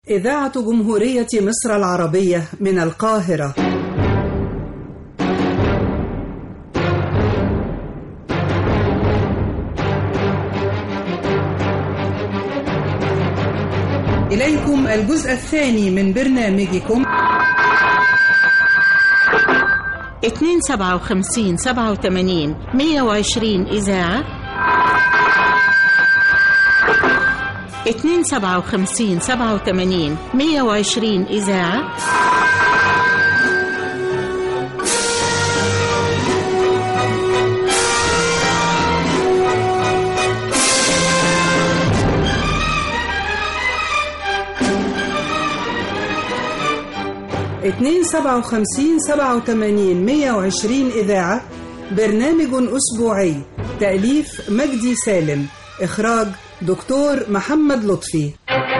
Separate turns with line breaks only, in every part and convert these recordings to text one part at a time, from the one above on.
إذاعة جمهورية مصر العربية من القاهرة إليكم الجزء الثاني من برنامجكم
257 87 120 إذاعة 257 87 120 إذاعة
اتنين سبعة وخمسين سبعة وتمانين مية وعشرين إذاعة برنامج أسبوعي تأليف مجدي سالم إخراج دكتور محمد لطفي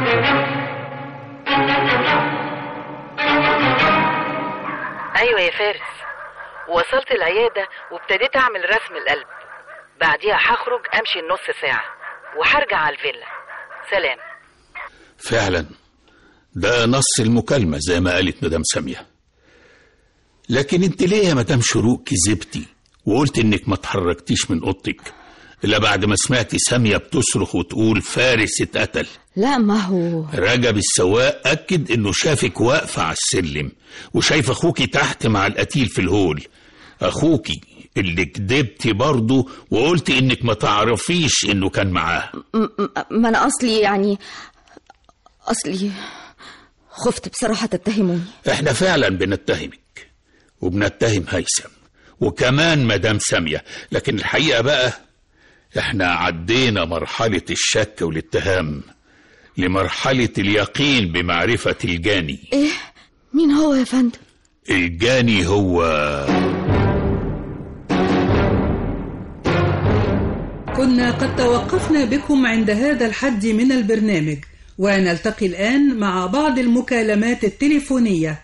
ايوه يا فارس وصلت العيادة وابتديت اعمل رسم القلب بعديها هخرج امشي النص ساعة وهرجع على الفيلا سلام
فعلا ده نص المكالمة زي ما قالت مدام سامية لكن انت ليه يا مدام شروق كذبتي وقلت انك ما اتحركتيش من اوضتك الا بعد ما سمعتي سامية بتصرخ وتقول فارس اتقتل
لا ما هو
رجب السواق اكد انه شافك واقفة على السلم وشايف اخوكي تحت مع القتيل في الهول اخوكي اللي كدبتي برضه وقلتي انك ما تعرفيش انه كان معاه
م- م- ما انا اصلي يعني اصلي خفت بصراحة تتهموني
احنا فعلا بنتهمك وبنتهم هيثم وكمان مدام سامية لكن الحقيقة بقى احنا عدينا مرحلة الشك والاتهام لمرحلة اليقين بمعرفة الجاني
ايه مين هو يا فندم
الجاني هو
كنا قد توقفنا بكم عند هذا الحد من البرنامج ونلتقي الآن مع بعض المكالمات التليفونية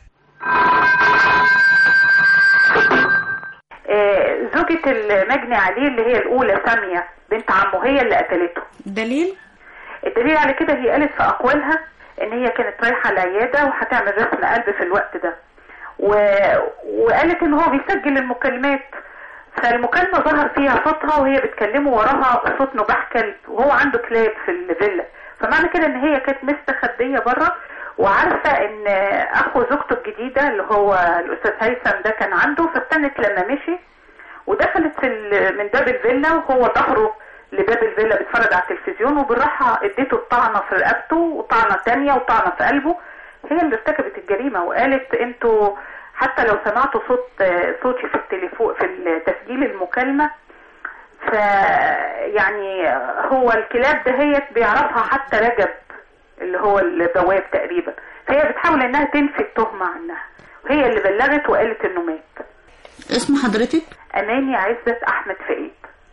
آه، زوجة المجني عليه اللي هي الأولى سامية بنت عمه هي اللي قتلته
دليل
الدليل على كده هي قالت في أقوالها إن هي كانت رايحة العيادة وهتعمل رسم قلب في الوقت ده و... وقالت إن هو بيسجل المكالمات فالمكالمة ظهر فيها صوتها وهي بتكلمه وراها صوت نباح كلب وهو عنده كلاب في الفيلا فمعنى كده ان هي كانت مستخبية بره وعارفة ان اخو زوجته الجديدة اللي هو الاستاذ هيثم ده كان عنده فاستنت لما مشي ودخلت في ال- من باب الفيلا وهو ظهره لباب الفيلا بيتفرج على التلفزيون وبالراحة اديته الطعنة في رقبته وطعنة تانية وطعنة في قلبه هي اللي ارتكبت الجريمة وقالت انتوا حتى لو سمعتوا صوت صوتي في التليفون في تسجيل المكالمة ف يعني هو الكلاب دهيت بيعرفها حتى رجب اللي هو البواب تقريبا فهي بتحاول انها تنفي التهمة عنها وهي اللي بلغت وقالت انه مات
اسم حضرتك
اماني عزت احمد فقيد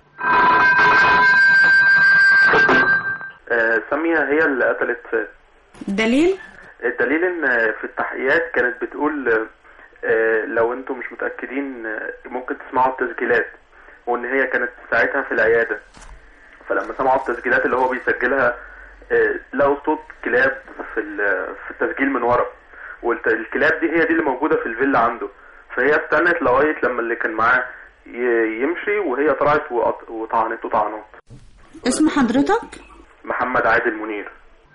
آه، سامية هي اللي قتلت فاس
دليل
الدليل ان في التحقيقات كانت بتقول آه، لو انتم مش متأكدين آه، ممكن تسمعوا التسجيلات وان هي كانت ساعتها في العيادة فلما سمعوا التسجيلات اللي هو بيسجلها آه، لقوا صوت كلاب في ال- في التسجيل من ورا والكلاب دي هي دي اللي موجودة في الفيلا عنده فهي استنت لغاية لما اللي كان معاه ي- يمشي وهي طلعت وقط- وطعنته طعنات
اسم حضرتك
محمد عادل منير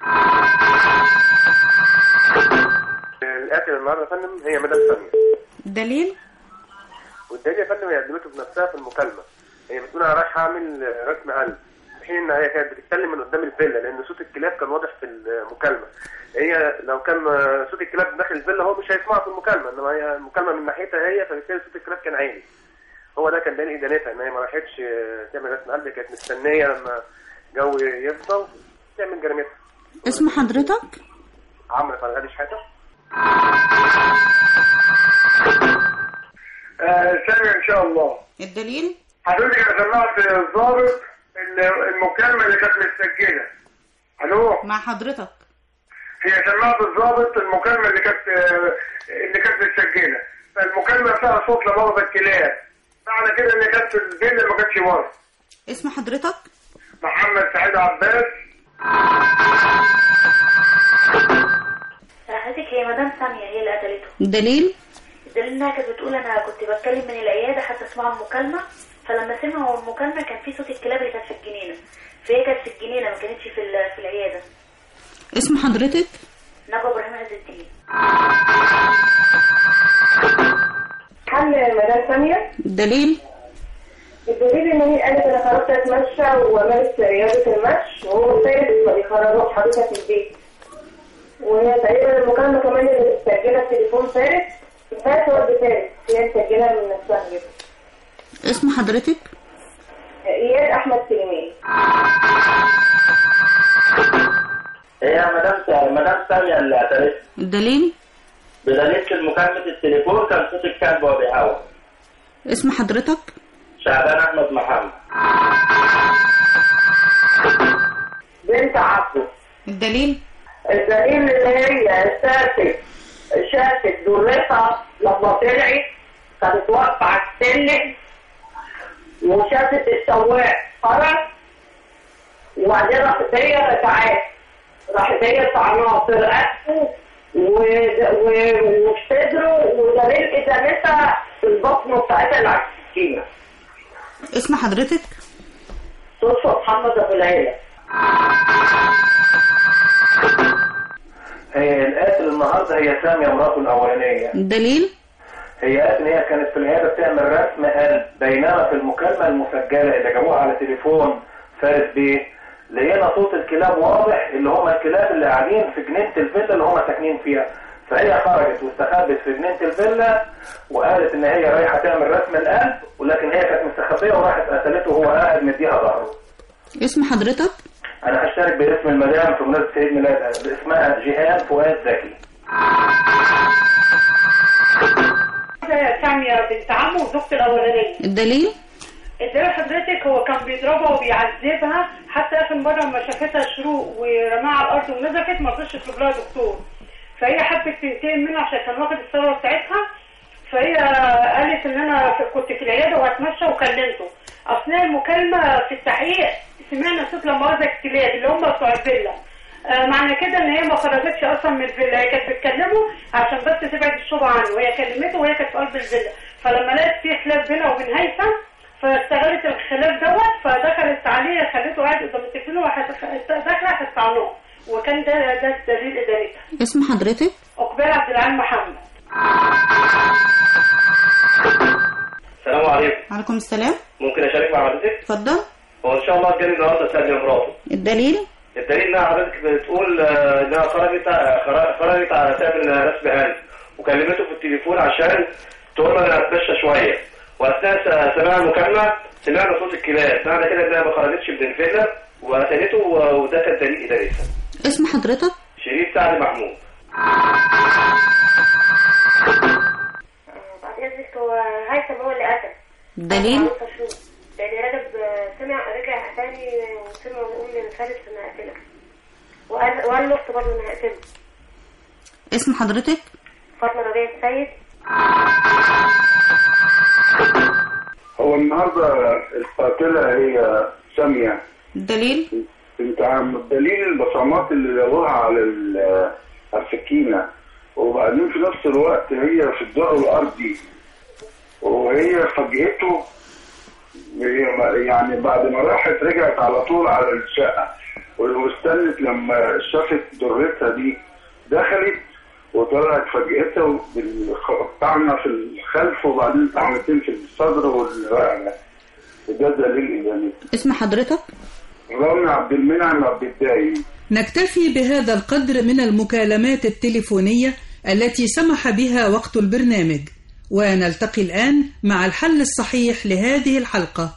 القاتل النهارده يا فندم هي مدام سامية
دليل
والدليل يا فندم هي قدمته بنفسها في المكالمة هي بتقول انا رايح اعمل رسم قلب في حين ان هي كانت بتتكلم من قدام الفيلا لان صوت الكلاب كان واضح في المكالمة هي لو كان صوت الكلاب داخل الفيلا هو مش هيسمعها في المكالمة انما هي المكالمة من ناحيتها هي فبالتالي صوت الكلاب كان عالي هو ده كان دليل ادانتها ان هي ما راحتش تعمل رسم قلب كانت مستنية لما جو يفضى تعمل جريمتها
اسم حضرتك
عمرو فرغالي شحاتة
سامي ان شاء الله
الدليل
حضرتك انا سمعت الضابط ال- المكالمه اللي كانت متسجله الو
مع حضرتك
هي سمعت الضابط المكالمه اللي كانت اللي كانت متسجله فالمكالمه فيها صوت لمؤاخذه الكلاب معنى كده ان كانت في الفيلا ما كانتش بره
اسم حضرتك
محمد سعيد عباس
هي مدام سامية هي اللي قتلته
دليل
الدليل انها كانت بتقول انا كنت بتكلم من العيادة حتى اسمعوا المكالمة فلما سمعوا المكالمة كان في صوت الكلاب اللي كانت في الجنينة فهي كانت في الجنينة ما كانتش في ال- في العيادة
اسم حضرتك
نجوى ابراهيم عز الدين
حل مدام سامية
دليل
الدليل ان هي قالت انا خرجت اتمشى وامارس رياضة المشي وهو ثالث ما بيخرجوش حضرتك في البيت وهي تقريبا المكالمة كمان اللي مسجلة في تليفون ثالث الباسورد ثالث هي مسجلة من نفسها كده
اسم حضرتك
اياد احمد سليمان
هي مدام مدام سامية اللي قتلت
دليل
بدليل مكالمة التليفون كان صوت الكلب وهو بيهوى
اسم حضرتك
شعبان أحمد محمد
بنت عبده
الدليل
الدليل اللي هي شافت شافت دورتها لما طلعت كانت واقفة على السلم وشافت السواق خرج وبعدين راحت هي رجعت راحت هي طعناها في رقبته و- و- وفي صدره ودليل ازالتها في البطن بتاعتها اللي على السكينة
اسم حضرتك
صدفة محمد ابو العيلة
هي القاتل النهارده هي ساميه مراته الاولانيه
دليل
هي قالت ان هي كانت في العياده بتعمل رسم قلب بينما في المكالمه المسجله اللي جابوها على تليفون فارس بيه لقينا صوت الكلاب واضح اللي هم الكلاب اللي قاعدين في جنينه الفيلا اللي هم ساكنين فيها فهي خرجت واستخبت في جنينه الفيلا وقالت ان هي رايحه تعمل رسم القلب ولكن هي كانت مستخبيه وراحت قتلته وهو قاعد مديها ظهره
اسم حضرتك
انا هشترك باسم المدام في مناسبه عيد ميلادها اسمها جيهان فؤاد زكي
سامية بنت عمه وزوجته الأولانية
الدليل
الدليل حضرتك هو كان بيضربها وبيعذبها حتى آخر مرة لما شافتها شروق ورماها على الأرض ونزفت ما رضيش يطلب لها دكتور فهي حبت تنتقم منه عشان كان واخد الثروة بتاعتها فهي قالت إن أنا في- كنت في العيادة وهتمشى وكلمته أثناء المكالمة في التحقيق سمعنا صوت لمؤاخذة الكلاب اللي هم بتوع الفيلا آه، معنى كده ان هي ما خرجتش اصلا من الفيلا هي كانت بتكلمه عشان بس تبعد الشبهه عنه وهي كلمته وهي كانت في قلب الفيلا فلما لقت في خلاف بينها وبين هيثم فاستغلت الخلاف دوت فدخلت عليه خليته قاعد قدام التلفزيون وراحت داخله هتطعنه وكان ده ده دليل ادارتها
اسم حضرتك
اقبال عبد العال محمد
السلام عليكم
عليكم السلام
ممكن اشارك مع حضرتك
اتفضل
هو ان شاء الله الجري النهارده ساميه مراته
الدليل
الدليل انها حضرتك بتقول آه، انها خرجت خر- خرجت على تعمل رسم قلب وكلمته في التليفون عشان تقول له انا هتمشى شويه واثناء س- سماع المكالمه سمعنا صوت الكلاب معنى كده انها ما خرجتش من الفيلا وقتلته و- وده كان دليل ادارتها
اسم حضرتك
شريف سعد محمود
بعد اذنك هو هيثم هو اللي قتل
دليل
يعني رجب سمع رجع تاني وسمع بيقول لفارس انا هقتلك وقال وقال لاخته برضه انا هقتله
اسم حضرتك
فاطمه ربيع السيد
هو النهارده القاتله هي ساميه
الدليل
انت عم الدليل البصمات اللي لقوها على ال- على السكينه وبعدين في نفس الوقت هي في الدور الارضي وهي فاجئته هي- يعني بعد ما راحت رجعت على طول على الشقه واستنت لما شافت درتها دي دخلت وطلعت فاجئته بالطعنه في الخلف وبعدين طعنتين في الصدر والرقبه وده دليل ادانته
اسم حضرتك
رامي عبد المنعم عبد الدايم
نكتفي بهذا القدر من المكالمات التليفونية التي سمح بها وقت البرنامج ونلتقي الآن مع الحل الصحيح لهذه الحلقة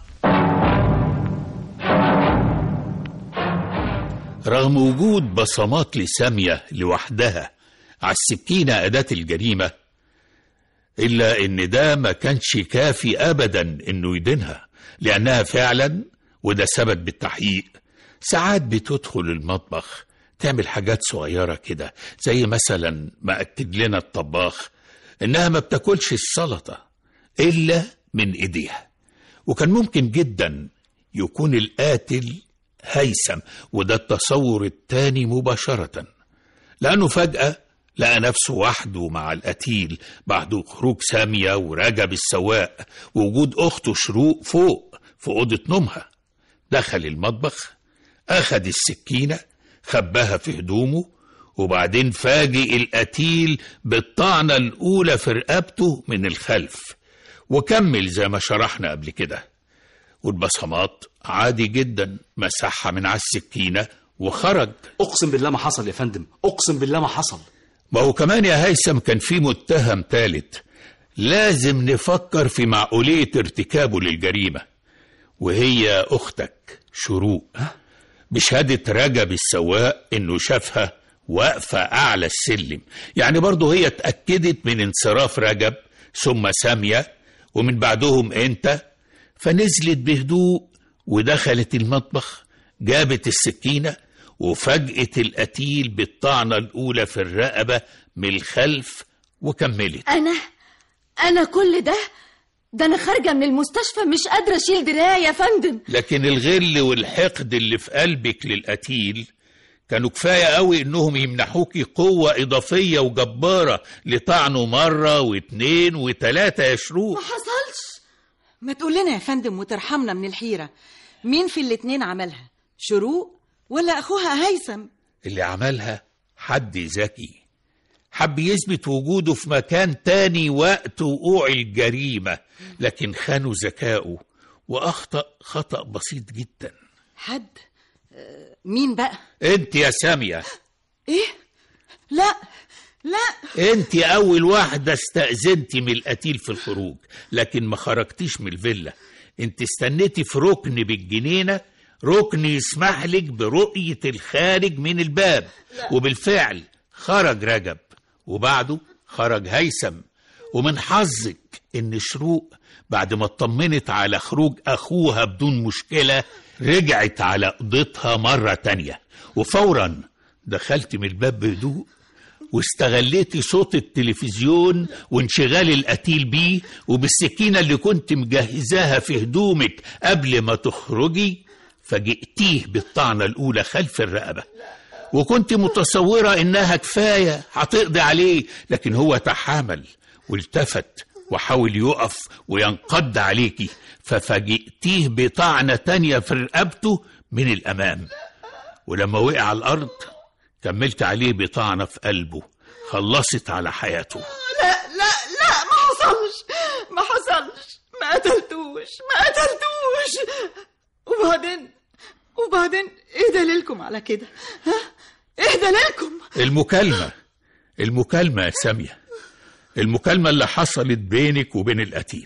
رغم وجود بصمات لسامية لوحدها على السكينة أداة الجريمة إلا إن ده ما كانش كافي أبدا إنه يدينها لأنها فعلا وده ثبت بالتحقيق ساعات بتدخل المطبخ تعمل حاجات صغيرة كده زي مثلا ما أكد لنا الطباخ إنها ما بتاكلش السلطة إلا من إيديها وكان ممكن جدا يكون القاتل هيثم وده التصور التاني مباشرة لأنه فجأة لقى نفسه وحده مع القتيل بعد خروج سامية ورجب السواق ووجود أخته شروق فوق في أوضة نومها دخل المطبخ أخد السكينة خباها في هدومه وبعدين فاجئ القتيل بالطعنة الأولى في رقبته من الخلف وكمل زي ما شرحنا قبل كده والبصمات عادي جدا مسحها من على السكينة وخرج
اقسم بالله ما حصل يا فندم اقسم بالله ما حصل
ما هو كمان يا هيثم كان في متهم ثالث لازم نفكر في معقولية ارتكابه للجريمة وهي أختك شروق بشهادة رجب السواق إنه شافها واقفة أعلى السلم يعني برضه هي اتأكدت من انصراف رجب ثم سامية ومن بعدهم أنت فنزلت بهدوء ودخلت المطبخ جابت السكينة وفجأة القتيل بالطعنة الأولى في الرقبة من الخلف وكملت
انا انا كل ده ده انا خارجه من المستشفى مش قادره اشيل دراعي يا فندم
لكن الغل والحقد اللي في قلبك للقتيل كانوا كفاية قوي انهم يمنحوكي قوة اضافية وجبارة لطعنه مرة واتنين وتلاتة يا شروق
ما حصلش ما تقول لنا يا فندم وترحمنا من الحيرة مين في الاتنين عملها شروق ولا أخوها هيثم
اللي عملها حد ذكي حب يثبت وجوده في مكان تاني وقت وقوع الجريمة لكن خانوا ذكائه وأخطأ خطأ بسيط جدا
حد آه، مين بقى
انت يا سامية
ايه لا لا
انت اول واحدة استأذنتي من القتيل في الخروج لكن ما خرجتيش من الفيلا انت استنيتي في ركن بالجنينة ركن يسمح لك برؤية الخارج من الباب وبالفعل خرج رجب وبعده خرج هيثم ومن حظك ان شروق بعد ما اطمنت على خروج اخوها بدون مشكلة رجعت على اوضتها مرة تانية وفورا دخلت من الباب بهدوء واستغليتي صوت التلفزيون وانشغال القتيل بيه وبالسكينة اللي كنت مجهزاها في هدومك قبل ما تخرجي فجئتيه بالطعنة الأولى خلف الرقبة وكنت متصورة إنها كفاية هتقضي عليه لكن هو تحامل والتفت وحاول يقف وينقض عليكي ففاجئتيه بطعنة تانية في رقبته من الأمام ولما وقع على الأرض كملت عليه بطعنة في قلبه خلصت على حياته
لا لا لا ما حصلش ما حصلش ما قتلتوش ما قتلتوش وبعدين وبعدين ايه دليلكم على كده ها ايه دليلكم
المكالمة المكالمة يا سامية المكالمة اللي حصلت بينك وبين القتيل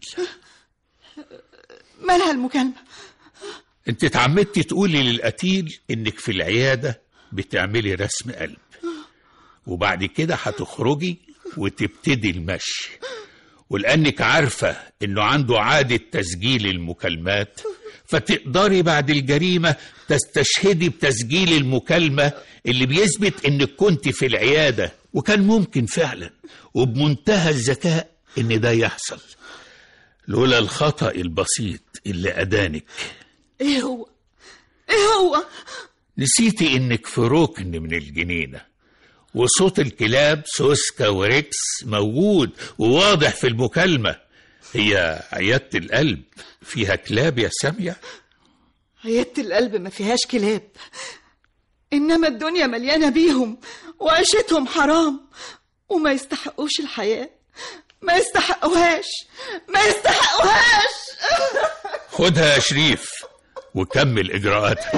مالها المكالمة
انت اتعمدتي تقولي للقتيل انك في العيادة بتعملي رسم قلب وبعد كده هتخرجي وتبتدي المشي ولأنك عارفة إنه عنده عادة تسجيل المكالمات فتقدري بعد الجريمة تستشهدي بتسجيل المكالمة اللي بيثبت إنك كنت في العيادة وكان ممكن فعلا وبمنتهى الذكاء إن ده يحصل لولا الخطأ البسيط اللي أدانك
ايه هو ايه هو
نسيتي إنك في ركن من الجنينة وصوت الكلاب سوسكا وريكس موجود وواضح في المكالمة هي عيادة القلب فيها كلاب يا سامية
عيادة القلب ما فيهاش كلاب إنما الدنيا مليانة بيهم وعيشتهم حرام وما يستحقوش الحياة ما يستحقوهاش ما يستحقوهاش
خدها يا شريف وكمل إجراءاتك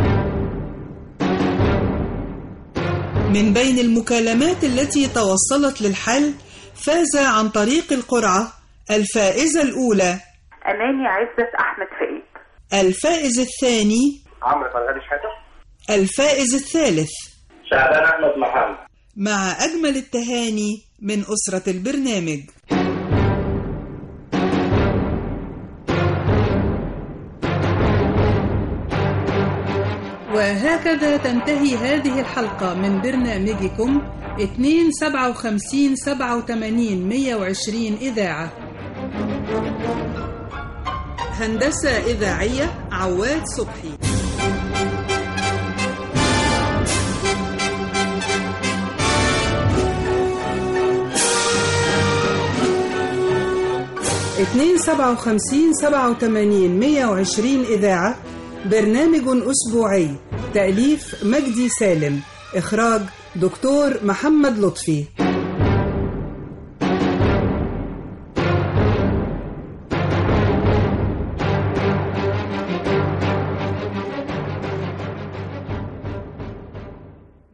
من بين المكالمات التي توصلت للحل فاز عن طريق القرعة الفائزة الأولى
أماني عزت أحمد فقيد
الفائز الثاني
عمرو فرغالي شحاته
الفائز الثالث
شعبان احمد محمد
مع أجمل التهاني من أسرة البرنامج وهكذا تنتهي هذه الحلقة من برنامجكم 257 87 120 إذاعة هندسة إذاعية عواد صبحي 257 87 120 إذاعة برنامج أسبوعي تأليف مجدي سالم إخراج دكتور محمد لطفي